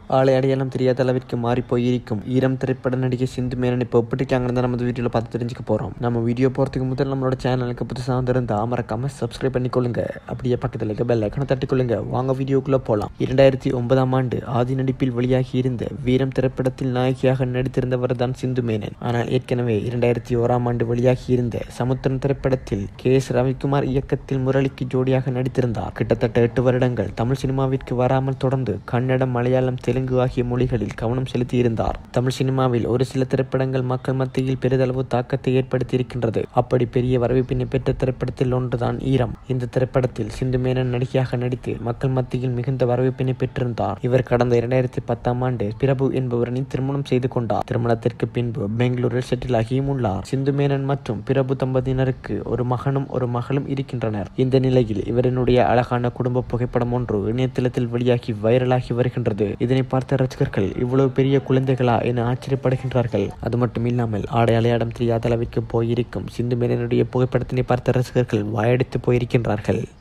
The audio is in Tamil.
ஆளை அடையாளம் தெரியாத அளவிற்கு மாறி போயிருக்கும் ஈரம் திரைப்பட நடிகை சிந்து மேனன் இப்போ எப்படிக்காங்கன்னு நம்ம வீடியோவில் பார்த்து தெரிஞ்சுக்க போகிறோம் நம்ம வீடியோ போகிறதுக்கு முதல் நம்மளோட சேனலுக்கு புதுசாக வந்திருந்தா மறக்காம சப்ஸ்கிரைப் பண்ணிக்கொள்ளுங்க அப்படியே பக்கத்தில் இருக்க பெல் ஐக்கனை தட்டிக்கொள்ளுங்க வாங்க வீடியோக்குள்ளே போகலாம் இரண்டாயிரத்தி ஒன்பதாம் ஆண்டு ஆதி நடிப்பில் வெளியாகி இருந்த வீரம் திரைப்படத்தில் நாயகியாக நடித்திருந்தவர் தான் சிந்து மேனன் ஆனால் ஏற்கனவே இரண்டாயிரத்தி ஓராம் ஆண்டு வெளியாகி இருந்த சமுத்திரம் திரைப்படத்தில் கே எஸ் ரவிக்குமார் இயக்கத்தில் முரளிக்கு ஜோடியாக நடித்திருந்தார் கிட்டத்தட்ட எட்டு வருடங்கள் தமிழ் சினிமாவிற்கு வராமல் தொடர்ந்து கன்னடம் மலையாளம் தெலுங்கு ஆகிய மொழிகளில் கவனம் செலுத்தியிருந்தார் தமிழ் சினிமாவில் ஒரு சில திரைப்படங்கள் மக்கள் மத்தியில் பெரிதளவு தாக்கத்தை ஏற்படுத்தியிருக்கின்றது அப்படி பெரிய வரவேற்பினை பெற்ற திரைப்படத்தில் ஒன்றுதான் ஈரம் இந்த திரைப்படத்தில் சிந்து மேனன் நடிகையாக நடித்து மக்கள் மத்தியில் மிகுந்த வரவேற்பினை பெற்றிருந்தார் இவர் கடந்த இரண்டாயிரத்தி பத்தாம் ஆண்டு பிரபு என்பவரனை திருமணம் செய்து கொண்டார் திருமணத்திற்கு பின்பு பெங்களூரில் செட்டில் ஆகியும் உள்ளார் சிந்து மேனன் மற்றும் பிரபு தம்பதியினருக்கு ஒரு மகனும் ஒரு மகளும் இருக்கின்றனர் இந்த நிலையில் இவரினுடைய அழகான குடும்ப புகைப்படம் ஒன்று இணையதளத்தில் வெளியாகி வைரலாகி வருகின்றது இதனை பார்த்த ரசிகர்கள் இவ்வளவு பெரிய குழந்தைகளா என ஆச்சரியப்படுகின்றார்கள் அது மட்டும் இல்லாமல் ஆடை அலையாடம் தெரியாத அளவிற்கு போயிருக்கும் சிந்து மேனனுடைய புகைப்படத்தினை பார்த்த ரசிகர்கள் வாயடித்து போயிருக்கின்றார்கள்